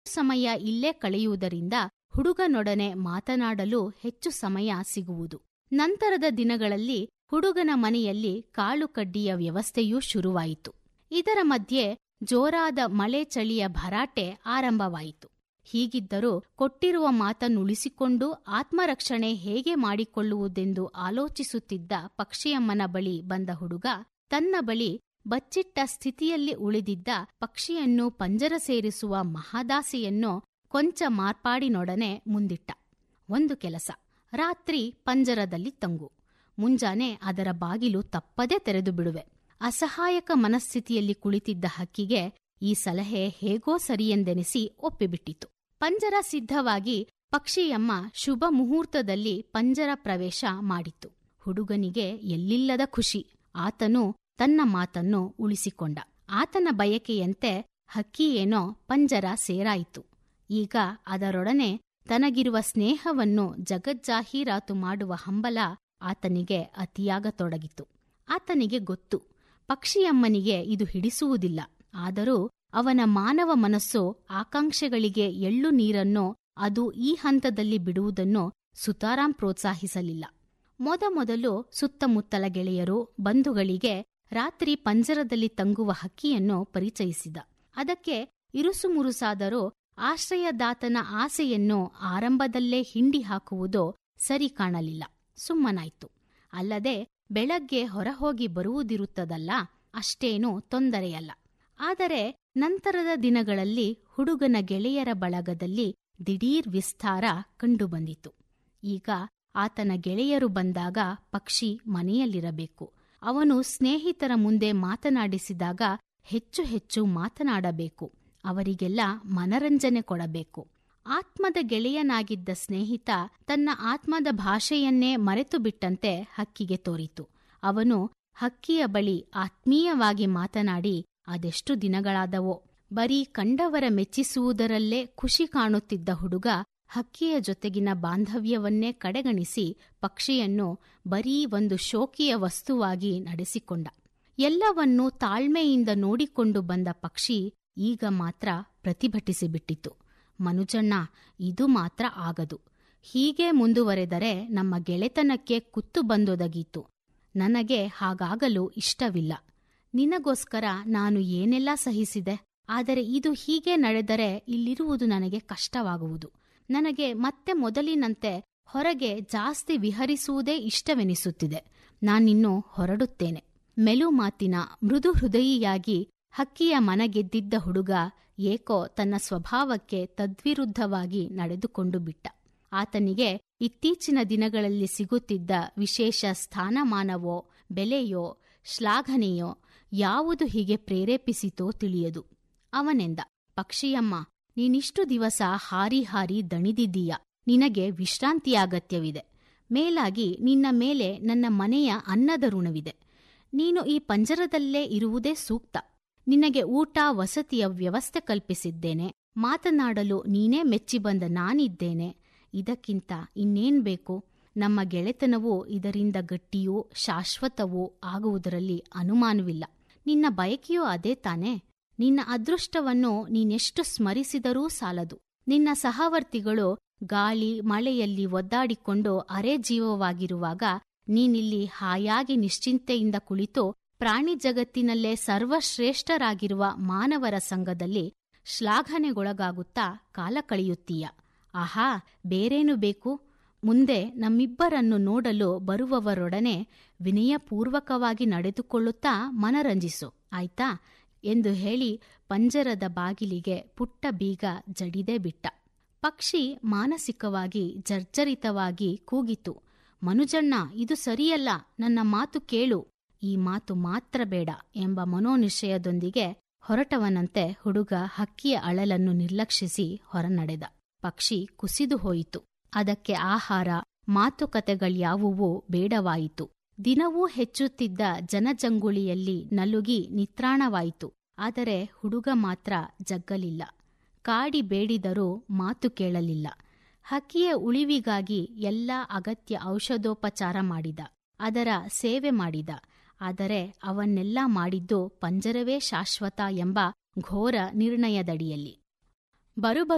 ಸಮಯ ಇಲ್ಲೇ ಕಳೆಯುವುದರಿಂದ ಹುಡುಗನೊಡನೆ ಮಾತನಾಡಲು ಹೆಚ್ಚು ಸಮಯ ಸಿಗುವುದು ನಂತರದ ದಿನಗಳಲ್ಲಿ ಹುಡುಗನ ಮನೆಯಲ್ಲಿ ಕಾಳು ಕಡ್ಡಿಯ ವ್ಯವಸ್ಥೆಯೂ ಶುರುವಾಯಿತು ಇದರ ಮಧ್ಯೆ ಜೋರಾದ ಮಳೆ ಚಳಿಯ ಭರಾಟೆ ಆರಂಭವಾಯಿತು ಹೀಗಿದ್ದರೂ ಕೊಟ್ಟಿರುವ ಮಾತನ್ನುಳಿಸಿಕೊಂಡು ಆತ್ಮರಕ್ಷಣೆ ಹೇಗೆ ಮಾಡಿಕೊಳ್ಳುವುದೆಂದು ಆಲೋಚಿಸುತ್ತಿದ್ದ ಪಕ್ಷಿಯಮ್ಮನ ಬಳಿ ಬಂದ ಹುಡುಗ ತನ್ನ ಬಳಿ ಬಚ್ಚಿಟ್ಟ ಸ್ಥಿತಿಯಲ್ಲಿ ಉಳಿದಿದ್ದ ಪಕ್ಷಿಯನ್ನು ಪಂಜರ ಸೇರಿಸುವ ಮಹಾದಾಸಿಯನ್ನು ಕೊಂಚ ಮಾರ್ಪಾಡಿನೊಡನೆ ಮುಂದಿಟ್ಟ ಒಂದು ಕೆಲಸ ರಾತ್ರಿ ಪಂಜರದಲ್ಲಿ ತಂಗು ಮುಂಜಾನೆ ಅದರ ಬಾಗಿಲು ತಪ್ಪದೆ ತೆರೆದು ಬಿಡುವೆ ಅಸಹಾಯಕ ಮನಸ್ಥಿತಿಯಲ್ಲಿ ಕುಳಿತಿದ್ದ ಹಕ್ಕಿಗೆ ಈ ಸಲಹೆ ಹೇಗೋ ಸರಿಯೆಂದೆನಿಸಿ ಒಪ್ಪಿಬಿಟ್ಟಿತು ಪಂಜರ ಸಿದ್ಧವಾಗಿ ಪಕ್ಷಿಯಮ್ಮ ಶುಭ ಮುಹೂರ್ತದಲ್ಲಿ ಪಂಜರ ಪ್ರವೇಶ ಮಾಡಿತು ಹುಡುಗನಿಗೆ ಎಲ್ಲಿಲ್ಲದ ಖುಷಿ ಆತನು ತನ್ನ ಮಾತನ್ನು ಉಳಿಸಿಕೊಂಡ ಆತನ ಬಯಕೆಯಂತೆ ಹಕ್ಕಿಯೇನೋ ಪಂಜರ ಸೇರಾಯಿತು ಈಗ ಅದರೊಡನೆ ತನಗಿರುವ ಸ್ನೇಹವನ್ನು ಜಗಜ್ಜಾಹೀರಾತು ಮಾಡುವ ಹಂಬಲ ಆತನಿಗೆ ಅತಿಯಾಗತೊಡಗಿತು ಆತನಿಗೆ ಗೊತ್ತು ಪಕ್ಷಿಯಮ್ಮನಿಗೆ ಇದು ಹಿಡಿಸುವುದಿಲ್ಲ ಆದರೂ ಅವನ ಮಾನವ ಮನಸ್ಸು ಆಕಾಂಕ್ಷೆಗಳಿಗೆ ಎಳ್ಳು ನೀರನ್ನು ಅದು ಈ ಹಂತದಲ್ಲಿ ಬಿಡುವುದನ್ನು ಸುತಾರಾಂ ಪ್ರೋತ್ಸಾಹಿಸಲಿಲ್ಲ ಮೊದಮೊದಲು ಸುತ್ತಮುತ್ತಲ ಗೆಳೆಯರು ಬಂಧುಗಳಿಗೆ ರಾತ್ರಿ ಪಂಜರದಲ್ಲಿ ತಂಗುವ ಹಕ್ಕಿಯನ್ನು ಪರಿಚಯಿಸಿದ ಅದಕ್ಕೆ ಇರುಸುಮುರುಸಾದರೂ ಆಶ್ರಯದಾತನ ಆಸೆಯನ್ನು ಆರಂಭದಲ್ಲೇ ಹಿಂಡಿ ಹಾಕುವುದೋ ಸರಿ ಕಾಣಲಿಲ್ಲ ಸುಮ್ಮನಾಯ್ತು ಅಲ್ಲದೆ ಬೆಳಗ್ಗೆ ಹೊರಹೋಗಿ ಬರುವುದಿರುತ್ತದಲ್ಲ ಅಷ್ಟೇನೂ ತೊಂದರೆಯಲ್ಲ ಆದರೆ ನಂತರದ ದಿನಗಳಲ್ಲಿ ಹುಡುಗನ ಗೆಳೆಯರ ಬಳಗದಲ್ಲಿ ದಿಢೀರ್ ವಿಸ್ತಾರ ಕಂಡುಬಂದಿತು ಈಗ ಆತನ ಗೆಳೆಯರು ಬಂದಾಗ ಪಕ್ಷಿ ಮನೆಯಲ್ಲಿರಬೇಕು ಅವನು ಸ್ನೇಹಿತರ ಮುಂದೆ ಮಾತನಾಡಿಸಿದಾಗ ಹೆಚ್ಚು ಹೆಚ್ಚು ಮಾತನಾಡಬೇಕು ಅವರಿಗೆಲ್ಲ ಮನರಂಜನೆ ಕೊಡಬೇಕು ಆತ್ಮದ ಗೆಳೆಯನಾಗಿದ್ದ ಸ್ನೇಹಿತ ತನ್ನ ಆತ್ಮದ ಭಾಷೆಯನ್ನೇ ಮರೆತು ಬಿಟ್ಟಂತೆ ಹಕ್ಕಿಗೆ ತೋರಿತು ಅವನು ಹಕ್ಕಿಯ ಬಳಿ ಆತ್ಮೀಯವಾಗಿ ಮಾತನಾಡಿ ಅದೆಷ್ಟು ದಿನಗಳಾದವೋ ಬರೀ ಕಂಡವರ ಮೆಚ್ಚಿಸುವುದರಲ್ಲೇ ಖುಷಿ ಕಾಣುತ್ತಿದ್ದ ಹುಡುಗ ಹಕ್ಕಿಯ ಜೊತೆಗಿನ ಬಾಂಧವ್ಯವನ್ನೇ ಕಡೆಗಣಿಸಿ ಪಕ್ಷಿಯನ್ನು ಬರೀ ಒಂದು ಶೋಕಿಯ ವಸ್ತುವಾಗಿ ನಡೆಸಿಕೊಂಡ ಎಲ್ಲವನ್ನೂ ತಾಳ್ಮೆಯಿಂದ ನೋಡಿಕೊಂಡು ಬಂದ ಪಕ್ಷಿ ಈಗ ಮಾತ್ರ ಪ್ರತಿಭಟಿಸಿಬಿಟ್ಟಿತು ಮನುಜಣ್ಣ ಇದು ಮಾತ್ರ ಆಗದು ಹೀಗೆ ಮುಂದುವರೆದರೆ ನಮ್ಮ ಗೆಳೆತನಕ್ಕೆ ಕುತ್ತು ಬಂದೊದಗೀತು ನನಗೆ ಹಾಗಾಗಲು ಇಷ್ಟವಿಲ್ಲ ನಿನಗೋಸ್ಕರ ನಾನು ಏನೆಲ್ಲ ಸಹಿಸಿದೆ ಆದರೆ ಇದು ಹೀಗೆ ನಡೆದರೆ ಇಲ್ಲಿರುವುದು ನನಗೆ ಕಷ್ಟವಾಗುವುದು ನನಗೆ ಮತ್ತೆ ಮೊದಲಿನಂತೆ ಹೊರಗೆ ಜಾಸ್ತಿ ವಿಹರಿಸುವುದೇ ಇಷ್ಟವೆನಿಸುತ್ತಿದೆ ನಾನಿನ್ನು ಹೊರಡುತ್ತೇನೆ ಮೆಲು ಮಾತಿನ ಮೃದು ಹೃದಯಿಯಾಗಿ ಹಕ್ಕಿಯ ಮನಗೆದ್ದಿದ್ದ ಹುಡುಗ ಏಕೋ ತನ್ನ ಸ್ವಭಾವಕ್ಕೆ ತದ್ವಿರುದ್ಧವಾಗಿ ನಡೆದುಕೊಂಡು ಬಿಟ್ಟ ಆತನಿಗೆ ಇತ್ತೀಚಿನ ದಿನಗಳಲ್ಲಿ ಸಿಗುತ್ತಿದ್ದ ವಿಶೇಷ ಸ್ಥಾನಮಾನವೋ ಬೆಲೆಯೋ ಶ್ಲಾಘನೆಯೋ ಯಾವುದು ಹೀಗೆ ಪ್ರೇರೇಪಿಸಿತೋ ತಿಳಿಯದು ಅವನೆಂದ ಪಕ್ಷಿಯಮ್ಮ ನೀನಿಷ್ಟು ದಿವಸ ಹಾರಿ ಹಾರಿ ದಣಿದಿದ್ದೀಯ ನಿನಗೆ ವಿಶ್ರಾಂತಿಯಾಗತ್ಯವಿದೆ ಮೇಲಾಗಿ ನಿನ್ನ ಮೇಲೆ ನನ್ನ ಮನೆಯ ಅನ್ನದ ಋಣವಿದೆ ನೀನು ಈ ಪಂಜರದಲ್ಲೇ ಇರುವುದೇ ಸೂಕ್ತ ನಿನಗೆ ಊಟ ವಸತಿಯ ವ್ಯವಸ್ಥೆ ಕಲ್ಪಿಸಿದ್ದೇನೆ ಮಾತನಾಡಲು ನೀನೇ ಮೆಚ್ಚಿ ಬಂದ ನಾನಿದ್ದೇನೆ ಇದಕ್ಕಿಂತ ಇನ್ನೇನ್ ಬೇಕು ನಮ್ಮ ಗೆಳೆತನವೂ ಇದರಿಂದ ಗಟ್ಟಿಯೂ ಶಾಶ್ವತವೂ ಆಗುವುದರಲ್ಲಿ ಅನುಮಾನವಿಲ್ಲ ನಿನ್ನ ಬಯಕೆಯೂ ಅದೇ ತಾನೇ ನಿನ್ನ ಅದೃಷ್ಟವನ್ನು ನೀನೆಷ್ಟು ಸ್ಮರಿಸಿದರೂ ಸಾಲದು ನಿನ್ನ ಸಹವರ್ತಿಗಳು ಗಾಳಿ ಮಳೆಯಲ್ಲಿ ಒದ್ದಾಡಿಕೊಂಡು ಅರೆ ಜೀವವಾಗಿರುವಾಗ ನೀನಿಲ್ಲಿ ಹಾಯಾಗಿ ನಿಶ್ಚಿಂತೆಯಿಂದ ಕುಳಿತು ಪ್ರಾಣಿ ಜಗತ್ತಿನಲ್ಲೇ ಸರ್ವಶ್ರೇಷ್ಠರಾಗಿರುವ ಮಾನವರ ಸಂಘದಲ್ಲಿ ಶ್ಲಾಘನೆಗೊಳಗಾಗುತ್ತಾ ಕಾಲ ಕಳೆಯುತ್ತೀಯ ಆಹಾ ಬೇರೇನು ಬೇಕು ಮುಂದೆ ನಮ್ಮಿಬ್ಬರನ್ನು ನೋಡಲು ಬರುವವರೊಡನೆ ವಿನಯಪೂರ್ವಕವಾಗಿ ನಡೆದುಕೊಳ್ಳುತ್ತಾ ಮನರಂಜಿಸು ಆಯ್ತಾ ಎಂದು ಹೇಳಿ ಪಂಜರದ ಬಾಗಿಲಿಗೆ ಪುಟ್ಟ ಬೀಗ ಜಡಿದೇ ಬಿಟ್ಟ ಪಕ್ಷಿ ಮಾನಸಿಕವಾಗಿ ಜರ್ಜರಿತವಾಗಿ ಕೂಗಿತು ಮನುಜಣ್ಣ ಇದು ಸರಿಯಲ್ಲ ನನ್ನ ಮಾತು ಕೇಳು ಈ ಮಾತು ಮಾತ್ರ ಬೇಡ ಎಂಬ ಮನೋನಿಶ್ಚಯದೊಂದಿಗೆ ಹೊರಟವನಂತೆ ಹುಡುಗ ಹಕ್ಕಿಯ ಅಳಲನ್ನು ನಿರ್ಲಕ್ಷಿಸಿ ಹೊರನಡೆದ ಪಕ್ಷಿ ಕುಸಿದು ಹೋಯಿತು ಅದಕ್ಕೆ ಆಹಾರ ಮಾತುಕತೆಗಳ್ಯಾವುವೂ ಬೇಡವಾಯಿತು ದಿನವೂ ಹೆಚ್ಚುತ್ತಿದ್ದ ಜನಜಂಗುಳಿಯಲ್ಲಿ ನಲುಗಿ ನಿತ್ರಾಣವಾಯಿತು ಆದರೆ ಹುಡುಗ ಮಾತ್ರ ಜಗ್ಗಲಿಲ್ಲ ಕಾಡಿ ಬೇಡಿದರೂ ಮಾತು ಕೇಳಲಿಲ್ಲ ಹಕ್ಕಿಯ ಉಳಿವಿಗಾಗಿ ಎಲ್ಲ ಅಗತ್ಯ ಔಷಧೋಪಚಾರ ಮಾಡಿದ ಅದರ ಸೇವೆ ಮಾಡಿದ ಆದರೆ ಅವನ್ನೆಲ್ಲ ಮಾಡಿದ್ದು ಪಂಜರವೇ ಶಾಶ್ವತ ಎಂಬ ಘೋರ ನಿರ್ಣಯದಡಿಯಲ್ಲಿ ಬರುಬರು